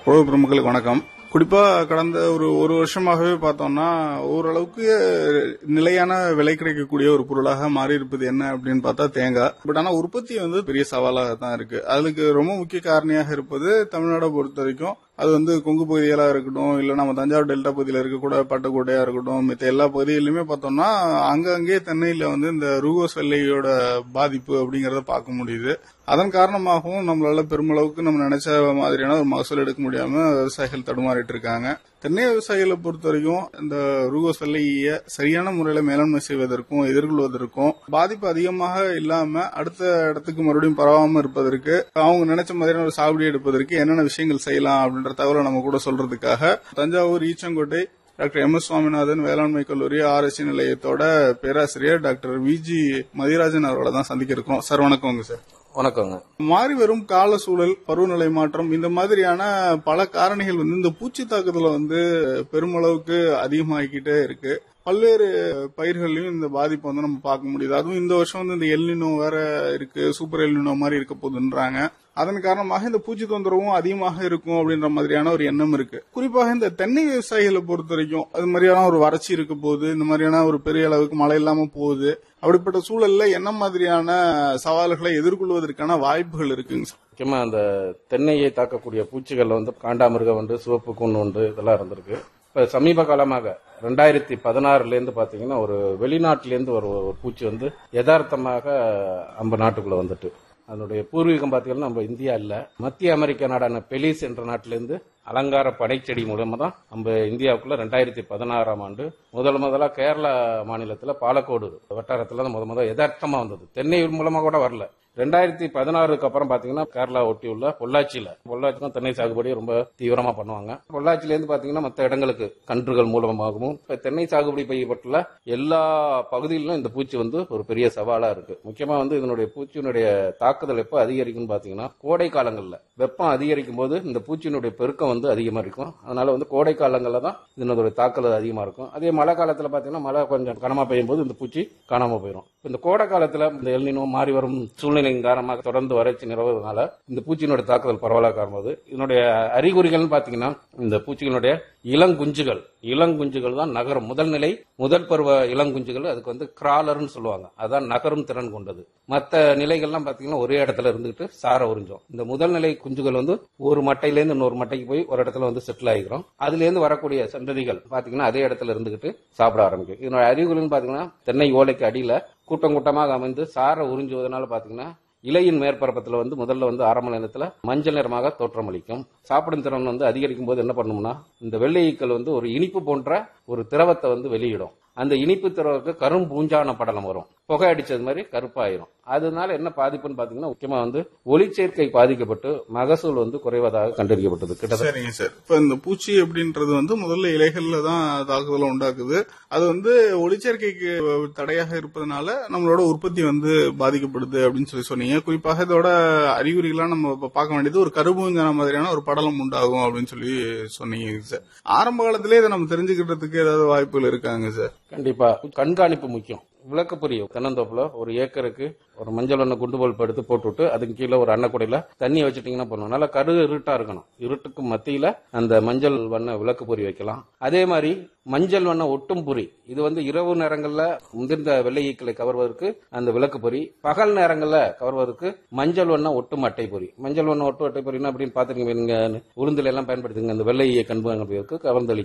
உழவு பெருமக்களுக்கு வணக்கம் குறிப்பா கடந்த ஒரு ஒரு வருஷமாகவே பார்த்தோம்னா ஓரளவுக்கு நிலையான விலை கிடைக்கக்கூடிய ஒரு பொருளாக மாறி இருப்பது என்ன அப்படின்னு பார்த்தா தேங்காய் பட் ஆனா உற்பத்தி வந்து பெரிய சவாலாக தான் இருக்கு அதுக்கு ரொம்ப முக்கிய காரணியாக இருப்பது தமிழ்நாடை பொறுத்த வரைக்கும் அது வந்து கொங்கு பகுதிகளா இருக்கட்டும் இல்ல நம்ம தஞ்சாவூர் டெல்டா பகுதியில இருக்கக்கூட பட்டுக்கோட்டையா இருக்கட்டும் மித்த எல்லா பகுதிகளிலுமே பார்த்தோம்னா அங்கங்கே தென்னையில வந்து இந்த ரூகோஸ் வெள்ளையோட பாதிப்பு அப்படிங்கறத பார்க்க முடியுது அதன் காரணமாகவும் நம்மளால பெருமளவுக்கு நம்ம நினைச்ச மாதிரியான ஒரு மகசூல் எடுக்க முடியாம விவசாயிகள் தடுமாறிட்டு இருக்காங்க தென்னை விவசாயிகளை பொறுத்த வரைக்கும் இந்த ரூகோஸ் வெள்ளையை சரியான முறையில மேலாண்மை செய்வதற்கும் எதிர்கொள்வதற்கும் பாதிப்பு அதிகமாக இல்லாம அடுத்த இடத்துக்கு மறுபடியும் பரவாம இருப்பதற்கு அவங்க நினைச்ச மாதிரியான ஒரு சாகுபடி எடுப்பதற்கு என்னென்ன விஷயங்கள் செய்யலாம் அப்படின்ற தகவலை நம்ம கூட சொல்றதுக்காக Thanjavur Eachangottai doctor M S Swaminathan வேளாண்மை கல்லூரி ஆராய்ச்சி நிலையத்தோட பேராசிரியர் டாக்டர் விஜி மதிராஜன் அவர்களை தான் சந்திக்க இருக்கிறோம் சார் வணக்கங்க சார் வணக்கங்க மாறி வரும் கால சூழல் பருவநிலை மாற்றம் இந்த மாதிரியான பல காரணிகள் வந்து இந்த பூச்சி தாக்குதல வந்து பெருமளவுக்கு அதிகமாகிக்கிட்டே இருக்கு பல்வேறு பயிர்களையும் இந்த பாதிப்பு வந்து நம்ம பார்க்க முடியுது அதுவும் இந்த வருஷம் வந்து இந்த எல்னினோ வேற இருக்கு சூப்பர் எல்னினோ மாதிரி இருக்க போகுதுன்றாங்க அதன் காரணமாக இந்த பூச்சி தொந்தரவும் அதிகமாக இருக்கும் அப்படின்ற மாதிரியான ஒரு எண்ணம் இருக்கு குறிப்பாக இந்த தென்னை விவசாயிகளை பொறுத்த வரைக்கும் அது மாதிரியான ஒரு வறட்சி இருக்க போகுது இந்த மாதிரியான ஒரு பெரிய அளவுக்கு மழை இல்லாம போகுது அப்படிப்பட்ட சூழல்ல என்ன மாதிரியான சவால்களை எதிர்கொள்வதற்கான வாய்ப்புகள் இருக்குங்க சார் முக்கியமா அந்த தென்னையை தாக்கக்கூடிய பூச்சிகள் வந்து காண்டாமிருகம் ஒன்று சிவப்பு கூண் ஒன்று இதெல்லாம் இருந்திருக்கு இப்ப சமீப காலமாக ரெண்டாயிரத்தி பதினாறுல இருந்து பாத்தீங்கன்னா ஒரு வெளிநாட்டில இருந்து ஒரு ஒரு பூச்சி வந்து யதார்த்தமாக நம்ம நாட்டுக்குள்ள வந்துட்டு அதனுடைய பூர்வீகம் பாத்தீங்கன்னா நம்ம இந்தியா இல்ல மத்திய அமெரிக்க நாடான பெலிஸ் என்ற நாட்டிலிருந்து அலங்கார படைச்செடி மூலமா தான் நம்ம இந்தியாவுக்குள்ள ரெண்டாயிரத்தி பதினாறாம் ஆண்டு முதல் முதலா கேரளா மாநிலத்துல பாலக்கோடு வட்டாரத்துல தான் முத முத யதார்த்தமா வந்தது தென்னை மூலமா கூட வரல ரெண்டாயிரத்தி பதினாறுக்கு அப்புறம் பாத்தீங்கன்னா கேரளா ஒட்டி உள்ள பொள்ளாச்சியில பொள்ளாச்சி தான் தென்னை சாகுபடி ரொம்ப தீவிரமா பண்ணுவாங்க பொள்ளாச்சில இருந்து பாத்தீங்கன்னா மற்ற இடங்களுக்கு கன்றுகள் மூலமாகவும் இப்ப தென்னை சாகுபடி செய்யப்பட்டுள்ள எல்லா பகுதிகளிலும் இந்த பூச்சி வந்து ஒரு பெரிய சவாலா இருக்கு முக்கியமா வந்து இதனுடைய பூச்சியினுடைய தாக்குதல் எப்ப அதிகரிக்கும்னு பாத்தீங்கன்னா கோடை காலங்கள்ல வெப்பம் அதிகரிக்கும் போது இந்த பூச்சியினுடைய பெருக்கம் வந்து அதிகமா இருக்கும் அதனால வந்து கோடை காலங்கள்ல தான் இதனுடைய தாக்குதல் அதிகமா இருக்கும் அதே மழை காலத்துல பாத்தீங்கன்னா மழை கொஞ்சம் கனமா பெய்யும் போது இந்த பூச்சி காணாம போயிடும் இந்த கோடை காலத்துல இந்த எல்னினோ மாறி வரும் சூழ்நிலை காரணமாக தொடர்ந்து வறட்சி நிலவுவதனால இந்த பூச்சியினுடைய தாக்குதல் பரவலாக காரணமாகுது இதனுடைய அறிகுறிகள்னு பாத்தீங்கன்னா இந்த பூச்சிகளுடைய இளங்குஞ்சுகள் இளங்குஞ்சுகள் தான் நகரும் முதல் நிலை முதல் பருவ இளங்குஞ்சுகள் அதுக்கு வந்து கிராலர்னு சொல்லுவாங்க அதான் நகரும் திறன் கொண்டது மற்ற நிலைகள்லாம் பாத்தீங்கன்னா ஒரே இடத்துல இருந்துகிட்டு சார உறிஞ்சோம் இந்த முதல் நிலை குஞ்சுகள் வந்து ஒரு மட்டையிலேருந்து இன்னொரு மட்டைக்கு போய் ஒரு இடத்துல வந்து செட்டில் ஆகிக்கிறோம் அதுல இருந்து வரக்கூடிய சந்ததிகள் பாத்தீங்கன்னா அதே இடத்துல இருந்துகிட்டு சாப்பிட ஆரம்பிக்கும் இதனோட அறிகுறின்னு பாத்தீங்கன்னா தென்னை ஓலைக்கு அடியில கூட்டம் கூட்டமாக அமைந்து சார உறிஞ்சுவதனால பாத்தீங்கன்னா இலையின் மேற்பரப்பத்துல வந்து முதல்ல வந்து ஆரம்ப நேரத்துல மஞ்சள் நிறமாக தோற்றமளிக்கும் சாப்பிடும் திறன் வந்து அதிகரிக்கும் போது என்ன பண்ணும்னா இந்த வெள்ளை ஈக்கள் வந்து ஒரு இனிப்பு போன்ற ஒரு திரவத்தை வந்து வெளியிடும் அந்த இனிப்பு திரவத்துக்கு கரும் பூஞ்சான படலம் வரும் புகை அடிச்சது மாதிரி கருப்பாயிரும் அதனால என்ன பாதிப்புன்னு பாத்தீங்கன்னா முக்கியமா வந்து ஒளிச்சேர்க்கை பாதிக்கப்பட்டு மகசூல் வந்து குறைவதாக கண்டறியப்பட்டது கிட்டத்தட்ட சரிங்க சார் இப்ப இந்த பூச்சி அப்படின்றது வந்து முதல்ல இலைகள்ல தான் தாக்குதலை உண்டாக்குது அது வந்து ஒளிச்சேர்க்கைக்கு தடையாக இருப்பதனால நம்மளோட உற்பத்தி வந்து பாதிக்கப்படுது அப்படின்னு சொல்லி சொன்னீங்க குறிப்பாக இதோட அறிகுறிகள்லாம் நம்ம இப்ப பார்க்க வேண்டியது ஒரு கரும்புஞ்சன மாதிரியான ஒரு படலம் உண்டாகும் அப்படின்னு சொல்லி சொன்னீங்க சார் ஆரம்ப காலத்திலே இதை நம்ம தெரிஞ்சுக்கிட்டதுக்கு ஏதாவது வாய்ப்புகள் இருக்காங்க சார் கண்டிப்பா கண்காணிப்பு முக்கியம் விளக்கு புரியும் தென்னந்தோப்புல ஒரு ஏக்கருக்கு ஒரு மஞ்சள் வண்ண குண்டு பல்ப் எடுத்து போட்டுவிட்டு அதுக்கு கீழே ஒரு அன்னக்குடையில தண்ணி வச்சுட்டீங்கன்னா போதும் நல்லா கரு இருட்டா இருக்கணும் இருட்டுக்கு மத்தியில அந்த மஞ்சள் வண்ண விளக்கு பொறி வைக்கலாம் அதே மாதிரி மஞ்சள் வண்ண ஒட்டும் பொறி இது வந்து இரவு நேரங்கள்ல முதிர்ந்த வெள்ளை ஈக்களை கவர்வதற்கு அந்த விளக்கு பொறி பகல் நேரங்கள்ல கவர்வதற்கு மஞ்சள் வண்ண ஒட்டும் அட்டை பொறி மஞ்சள் வண்ண ஒட்டும் அட்டை பொறினா அப்படின்னு பாத்துருக்கீங்க நீங்க உளுந்துல எல்லாம் பயன்படுத்துங்க அந்த வெள்ளை ஈய கண்பு கவர்ந்தளிக்கும்